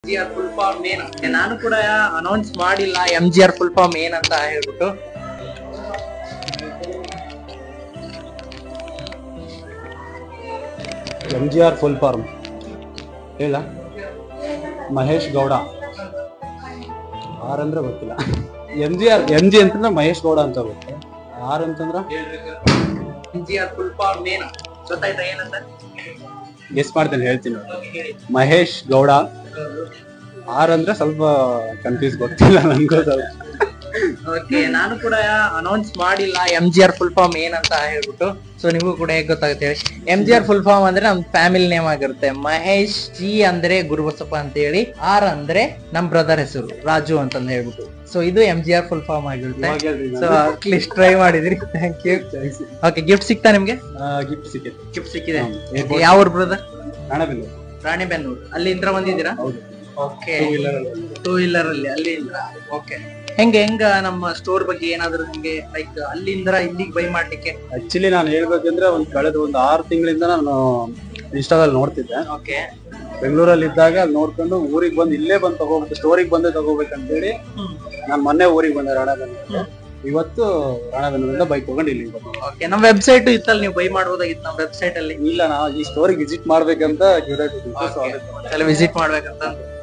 G R full form ಏನು ನಾನು ಕೂಡ ಅನೌನ್ಸ್ ಮಾಡಿಲ್ಲ M G R full form ಏನಂತ ಹೇಳ್ಬಿಟ್ಟು M G R full form ಹೇಳ ಮಹೇಶ್ ಗೌಡ ಆರ್ ಅಂದ್ರೆ ಗೊತ್ತಿಲ್ಲ M G R M G ಅಂತಂದ್ರೆ ಮಹೇಶ್ ಗೌಡ ಅಂತ ಗೊತ್ತು ಆರ್ ಅಂತಂದ್ರ M G R full form ಏನು ಗೊತ್ತಾಯ್ತಾ ಏನಂತ ಗೆಸ್ ಮಾಡ್ತೇನೆ ಹೇಳ್ತೀನಿ ಮಹೇಶ್ ಗೌಡ ಆರ್ ಅಂದ್ರೆ ಸ್ವಲ್ಪ ಕನ್ಫ್ಯೂಸ್ ಗೊತ್ತಿಲ್ಲ ನನ್ಗೂ ಸ್ವಲ್ಪ ಓಕೆ ನಾನು ಕೂಡ ಅನೌನ್ಸ್ ಮಾಡಿಲ್ಲ M G R full form ಏನಂತ ಹೇಳ್ಬಿಟ್ಟು ಸೊ ನಿಮಗೂ ಕೂಡ ಹೇಗೆ ಗೊತ್ತಾಗುತ್ತೆ ಹೇಳಿ M G R full form ಅಂದ್ರೆ ನಮ್ ಫ್ಯಾಮಿಲಿ ನೇಮ್ ಆಗಿರುತ್ತೆ ಮಹೇಶ್ ಜಿ ಅಂದ್ರೆ ಗುರುಬಸಪ್ಪ ಅಂತ ಹೇಳಿ ಆರ್ ಅಂದ್ರೆ ನಮ್ ಬ್ರದರ್ ಹೆಸರು ರಾಜು ಅಂತಂದ್ ಹೇಳ್ಬಿಟ್ಟು ಸೊ ಇದು M G R full form ಆಗಿರುತ್ತೆ ಇವಾಗ ಹೇಳ್ರಿ ಸೊ ಅಟ್ಲೀಸ್ಟ್ ಟ್ರೈ ಮಾಡಿದ್ರಿ ಥ್ಯಾಂಕ್ ಯು ಓಕೆ ಗಿಫ್ಟ್ ಸಿಗ್ತಾ ನಿಮ್ಗೆ ಗಿಫ್ಟ್ ಸಿಕ್ಕಿತ್ತು ಗಿಫ್ಟ್ ಸಿಕ್ಕಿದೆ ಹ್ಮ್. Airport- ಯಾವ ಬ್ರದರ್ ಕಾಣಬೆನ್ನೂರು ರಾಣಿಬೆನ್ನೂರು ಅಲ್ಲಿಂದ ಬಂದಿದ್ದೀರಾ ಹೌದು ಓಕೆ Two wheeler ಅಲ್ಲಿ. ಟೂ ವೀಲರ್ ಅಲ್ಲಿ ಅಲ್ಲಿಂದ ಓಕೆ ಹೆಂಗೆ ಹೆಂಗ ನಮ್ಮ ಸ್ಟೋರ್ ಬಗ್ಗೆ ಏನಾದ್ರು ನಿಮ್ಗೆ ಲೈಕ್ ಅಲ್ಲಿಂದ ಇಲ್ಲಿಗೆ ಬೈ ಮಾಡ್ಲಿಕ್ಕೆ ಆಕ್ಚುಲಿ ನಾನು ಹೇಳ್ಬೇಕಂದ್ರೆ ಒಂದ್ ಕಳೆದ ಒಂದು ಆರು ತಿಂಗಳಿಂದ ನಾನು ಇನ್ಸ್ಟಾದಲ್ಲಿ ನೋಡ್ತಿದ್ದೆ ಓಕೆ ಬೆಂಗಳೂರಲ್ಲಿ ಇದ್ದಾಗ ಅಲ್ಲಿ ನೋಡ್ಕೊಂಡು ಊರಿಗೆ ಬಂದು ಇಲ್ಲೇ ಬಂದು ತಗೋಬೇಕು ಸ್ಟೋರಿಗೆ ಬಂದೇ ತಗೋಬೇಕಂತೇಳಿ ನಾನು ಮೊನ್ನೆ ಊರಿಗೆ ಬಂದೆ ರಾಣೆಬೆನ್ನೂರಿಗೆ ಇವತ್ತು ರಾಣೆಬೆನ್ನೂರಿಂದ ಬೈಕ್ ತಗೊಂಡು ಇಲ್ಲಿಗೆ ಬಂದೆ ಓಕೆ ನಮ್ಮ ವೆಬ್ಸೈಟ್ ಇತ್ತಲ್ಲ ನೀವು ಬೈ ಮಾಡ್ಬೋದಾಗಿತ್ತು ನಮ್ಮ ವೆಬ್ಸೈಟ್ ಅಲ್ಲಿ ಇಲ್ಲ ನಾ ಈ ಸ್ಟೋರಿಗೆ ವಿಸಿಟ್ ಮಾಡ್ಬೇಕಂತ ಕ್ಯೂರಿಯಾಸಿಟಿ ಇತ್ತು, so ಅದಕ್ಕೆ ವಿಸಿಟ್ ಮಾಡ್ಬೇಕಂತ